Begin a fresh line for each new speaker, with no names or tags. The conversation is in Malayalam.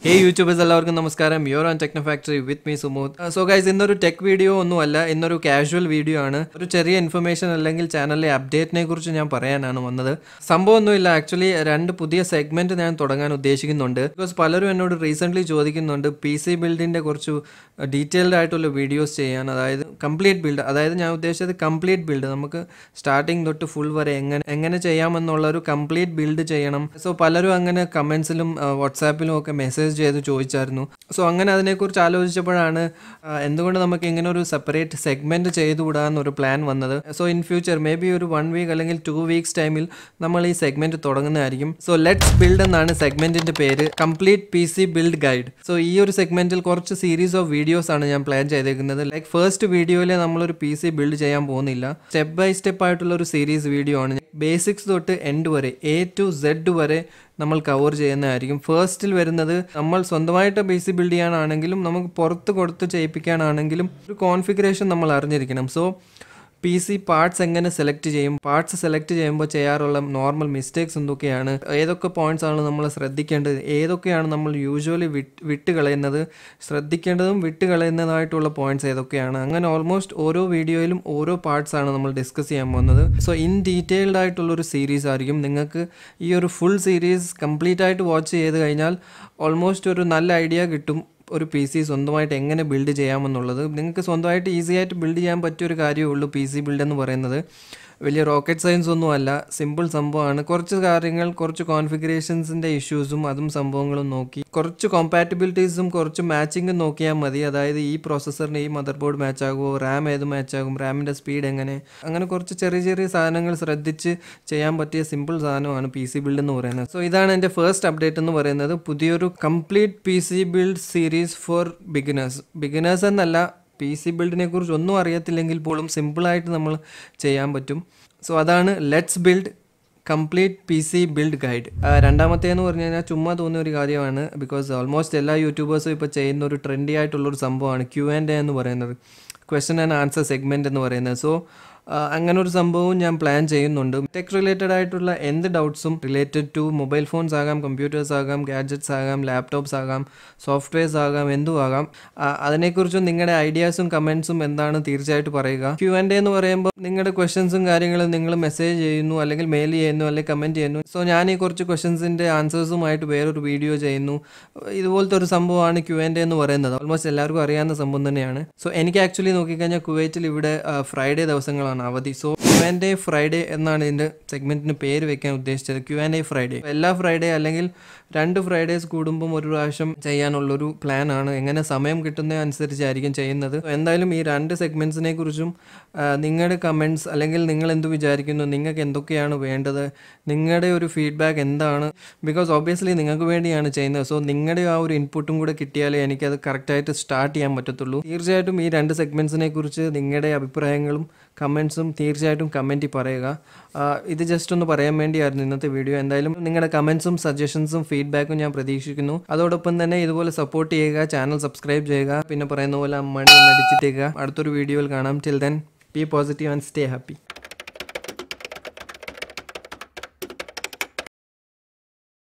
ഹേ യൂട്യൂബേഴ്സ് എല്ലാവർക്കും നമസ്കാരം your on techno factory with me സുമൂത്ത് സോ ഗൈസ് ഇന്നൊരു ടെക് വീഡിയോ ഒന്നുമല്ല ഇന്നൊരു കാഷ്വൽ വീഡിയോ ആണ് ഒരു ചെറിയ ഇൻഫർമേഷൻ അല്ലെങ്കിൽ ചാനലിലെ അപ്ഡേറ്റിനെ കുറിച്ച് ഞാൻ പറയാനാണ് വന്നത് സംഭവമൊന്നുമില്ല ആക്ച്വലി രണ്ട് പുതിയ സെഗ്മെന്റ് ഞാൻ തുടങ്ങാൻ ഉദ്ദേശിക്കുന്നുണ്ട് ബിക്കോസ് പലരും എന്നോട് റീസെന്റ് ചോദിക്കുന്നുണ്ട് പി സി ബിൽഡിന്റെ കുറച്ച് ഡീറ്റെയിൽഡ് ആയിട്ടുള്ള വീഡിയോസ് ചെയ്യാൻ അതായത് കംപ്ലീറ്റ് ബിൽഡ് അതായത് ഞാൻ ഉദ്ദേശിച്ചത് കംപ്ലീറ്റ് ബിൽഡ് നമുക്ക് സ്റ്റാർട്ടിങ് തൊട്ട് ഫുൾ വരെ എങ്ങനെ എങ്ങനെ ചെയ്യാമെന്നുള്ള ഒരു കംപ്ലീറ്റ് ബിൽഡ് ചെയ്യണം സോ പലരും അങ്ങനെ കമൻസിലും വാട്സാപ്പിലും ഒക്കെ മെസ്സേജ് ചെയ്ത് ചോദിച്ചായിരുന്നു സോ അങ്ങനെ അതിനെക്കുറിച്ച് ആലോചിച്ചപ്പോഴാണ് ആ, എന്തുകൊണ്ട് നമുക്ക് ഇങ്ങനെ ഒരു സെപ്പറേറ്റ് സെഗ്മെന്റ് ചെയ്തുകൂടാന്നൊരു പ്ലാൻ വന്നത് so in future may be ഒരു വൺ വീക്ക് അല്ലെങ്കിൽ ടു വീക്സ് ടൈമിൽ നമ്മൾ ഈ സെഗ്മെന്റ് തുടങ്ങുന്നതായിരിക്കും സോ ലെറ്റ്സ് ബിൽഡ് എന്നാണ് സെഗ്മെന്റിന്റെ പേര് complete P C build guide so ഈ ഒരു സെഗ്മെന്റിൽ കുറച്ച് സീരീസ് ഓഫ് വീഡിയോസ് ആണ് ഞാൻ പ്ലാൻ ചെയ്തേക്കുന്നത് ലൈക്ക് ഫസ്റ്റ് വീഡിയോയിൽ നമ്മളൊരു പി സി ബിൽഡ് ചെയ്യാൻ പോകുന്നില്ല സ്റ്റെപ്പ് ബൈ സ്റ്റെപ്പ് ആയിട്ടുള്ള ഒരു സീരീസ് വീഡിയോ ആണ് ബേസിക്സ് തൊട്ട് എൻഡ് വരെ എ ടു സെഡ് വരെ നമ്മൾ കവർ ചെയ്യുന്നതായിരിക്കും ഫസ്റ്റിൽ വരുന്നത് നമ്മൾ സ്വന്തമായിട്ട് ബി സി ബിൽഡ് ചെയ്യാനാണെങ്കിലും നമുക്ക് പുറത്ത് കൊടുത്ത് ചെയ്യിപ്പിക്കാനാണെങ്കിലും ഒരു കോൺഫിഗറേഷൻ നമ്മൾ അറിഞ്ഞിരിക്കണം സോ പി സി പാർട്സ് എങ്ങനെ സെലക്ട് ചെയ്യും പാർട്സ് സെലക്ട് ചെയ്യുമ്പോൾ ചെയ്യാറുള്ള നോർമൽ മിസ്റ്റേക്സ് എന്തൊക്കെയാണ് ഏതൊക്കെ പോയിന്റ്സ് ആണ് നമ്മൾ ശ്രദ്ധിക്കേണ്ടത് ഏതൊക്കെയാണ് നമ്മൾ യൂഷ്വലി വിട്ട് വിട്ട് കളയുന്നത് ശ്രദ്ധിക്കേണ്ടതും വിട്ട് കളയുന്നതായിട്ടുള്ള പോയിന്റ്സ് ഏതൊക്കെയാണ് അങ്ങനെ ഓൾമോസ്റ്റ് ഓരോ വീഡിയോയിലും ഓരോ പാർട്സ് ആണ് നമ്മൾ ഡിസ്കസ് ചെയ്യാൻ പോകുന്നത് സോ ഇൻ ഡീറ്റെയിൽഡ് ആയിട്ടുള്ള ഒരു സീരീസ് ആയിരിക്കും നിങ്ങൾക്ക് ഈ ഒരു ഫുൾ സീരീസ് കംപ്ലീറ്റ് ആയിട്ട് വാച്ച് ചെയ്ത് കഴിഞ്ഞാൽ ഓൾമോസ്റ്റ് ഒരു നല്ല ഐഡിയ കിട്ടും ഒരു പി സി സ്വന്തമായിട്ട് എങ്ങനെ ബിൽഡ് ചെയ്യാമെന്നുള്ളത് നിങ്ങൾക്ക് സ്വന്തമായിട്ട് ഈസി ആയിട്ട് ബിൽഡ് ചെയ്യാൻ പറ്റിയ ഒരു കാര്യമേ ഉള്ളൂ പി സി ബിൽഡ് എന്ന് പറയുന്നത് വലിയ റോക്കറ്റ് സയൻസ് ഒന്നും അല്ല സിമ്പിൾ സംഭവമാണ് കുറച്ച് കാര്യങ്ങൾ കുറച്ച് കോൺഫിഗറേഷൻസിൻ്റെ ഇഷ്യൂസും അതും സംഭവങ്ങളും നോക്കി കുറച്ച് കോമ്പാറ്റബിലിറ്റീസും കുറച്ച് മാച്ചിങ്ങും നോക്കിയാൽ മതി അതായത് ഈ പ്രോസസ്സറിന് ഈ മദർ ബോർഡ് മാച്ച് ആകുമോ റാം ഏത് മാച്ച് ആകും റാമിൻ്റെ സ്പീഡ് എങ്ങനെ അങ്ങനെ കുറച്ച് ചെറിയ ചെറിയ സാധനങ്ങൾ ശ്രദ്ധിച്ച് ചെയ്യാൻ പറ്റിയ സിമ്പിൾ സാധനമാണ് പി സി ബിൽഡ് എന്ന് പറയുന്നത് സോ ഇതാണ് എൻ്റെ ഫസ്റ്റ് അപ്ഡേറ്റ് എന്ന് പറയുന്നത് പുതിയൊരു complete P C build series for beginners beginners എന്നല്ല പി സി ബിൽഡിനെ കുറിച്ച് ഒന്നും അറിയത്തില്ലെങ്കിൽ പോലും സിമ്പിളായിട്ട് നമ്മൾ ചെയ്യാൻ പറ്റും സോ അതാണ് let's build complete P C build guide രണ്ടാമത്തേന്ന് പറഞ്ഞു കഴിഞ്ഞാൽ ചുമ്മാ തോന്നിയ ഒരു കാര്യമാണ് ബിക്കോസ് ഓൾമോസ്റ്റ് എല്ലാ യൂട്യൂബേഴ്സും ഇപ്പോൾ ചെയ്യുന്ന ഒരു ട്രെൻഡി ആയിട്ടുള്ളൊരു സംഭവമാണ് ക്യു ആൻഡ് എ എന്ന് പറയുന്നത് ക്വസ്റ്റൻ ആൻഡ് ആൻസർ സെഗ്മെൻറ്റ് എന്ന് പറയുന്നത് സോ അങ്ങനെ ഒരു സംഭവവും ഞാൻ പ്ലാൻ ചെയ്യുന്നുണ്ട് ടെക് റിലേറ്റഡ് ആയിട്ടുള്ള എന്ത് ഡൗട്ട്സും റിലേറ്റഡ് ടു മൊബൈൽ ഫോൺസ് ആകാം കമ്പ്യൂട്ടേഴ്സ് ആകാം ഗാഡ്ജറ്റ്സ് ആകാം ലാപ്ടോപ്സ് ആകാം സോഫ്റ്റ്വെയർസ് ആകാം എന്തും ആകാം ആ, അതിനെക്കുറിച്ചും നിങ്ങളുടെ ഐഡിയാസും കമൻസും എന്താണ് തീർച്ചയായിട്ടും പറയുക ക്യു ആൻഡ് എന്ന് പറയുമ്പോൾ നിങ്ങളുടെ ക്വസ്റ്റ്യൻസും കാര്യങ്ങളും നിങ്ങൾ മെസ്സേജ് ചെയ്യുന്നു അല്ലെങ്കിൽ മെയിൽ ചെയ്യുന്നു അല്ലെങ്കിൽ കമൻറ്റ് ചെയ്യുന്നു സോ ഞാൻ ഈ കുറച്ച് ക്വസ്റ്റ്യൻസിൻ്റെ ആൻസേഴ്സുമായിട്ട് വേറൊരു വീഡിയോ ചെയ്യുന്നു ഇതുപോലത്തെ ഒരു സംഭവമാണ് ക്യു ആൻഡ് എന്ന് പറയുന്നത് ഓൾമോസ്റ്റ് എല്ലാവർക്കും അറിയാവുന്ന സംഭവം തന്നെയാണ് സോ എനിക്ക് ആക്ച്വലി നോക്കിക്കഴിഞ്ഞാൽ കുവൈറ്റിൽ ഇവിടെ ഫ്രൈഡേ ദിവസങ്ങളാണ് അവധി so Q and A Friday എന്നാണ് ഇതിൻ്റെ സെഗ്മെൻറ്റിന് പേര് വെക്കാൻ ഉദ്ദേശിച്ചത് ക്യു ആൻഡ് എ ഫ്രൈഡേ എല്ലാ ഫ്രൈഡേ അല്ലെങ്കിൽ രണ്ട് ഫ്രൈഡേസ് കൂടുമ്പം ഒരു പ്രാവശ്യം ചെയ്യാനുള്ളൊരു പ്ലാൻ ആണ് എങ്ങനെ സമയം കിട്ടുന്ന അനുസരിച്ചായിരിക്കും ചെയ്യുന്നത് So, എന്തായാലും ഈ രണ്ട് സെഗ്മെൻറ്റ്സിനെ കുറിച്ചും ആ, നിങ്ങളുടെ കമൻറ്റ്സ് അല്ലെങ്കിൽ നിങ്ങൾ എന്ത് വിചാരിക്കുന്നു നിങ്ങൾക്ക് എന്തൊക്കെയാണ് വേണ്ടത് നിങ്ങളുടെ ഒരു ഫീഡ്ബാക്ക് എന്താണ് ബിക്കോസ് ഓബ്വിയസ്ലി നിങ്ങൾക്ക് വേണ്ടിയാണ് ചെയ്യുന്നത് സോ നിങ്ങളുടെ ആ ഒരു ഇൻപുട്ടും കൂടെ കിട്ടിയാലേ എനിക്കത് കറക്റ്റായിട്ട് സ്റ്റാർട്ട് ചെയ്യാൻ പറ്റത്തുള്ളൂ തീർച്ചയായിട്ടും ഈ രണ്ട് സെഗ്മെൻറ്റ്സിനെ കുറിച്ച് നിങ്ങളുടെ അഭിപ്രായങ്ങളും കമൻറ്റ്സും തീർച്ചയായിട്ടും കമൻറ്റിൽ പറയുക ആ, ഇത് ജസ്റ്റ് ഒന്ന് പറയാൻ വേണ്ടിയായിരുന്നു ഇന്നത്തെ വീഡിയോ എന്തായാലും നിങ്ങളുടെ കമൻസും സജഷൻസും ഫീഡ്ബാക്കും ഞാൻ പ്രതീക്ഷിക്കുന്നു അതോടൊപ്പം തന്നെ ഇതുപോലെ സപ്പോർട്ട് ചെയ്യുക ചാനൽ സബ്സ്ക്രൈബ് ചെയ്യുക പിന്നെ പറയുന്ന പോലെ മണി ഒന്ന് അടിച്ചിട്ടേക്കുക അടുത്തൊരു വീഡിയോയിൽ കാണാം till then be positive and stay happy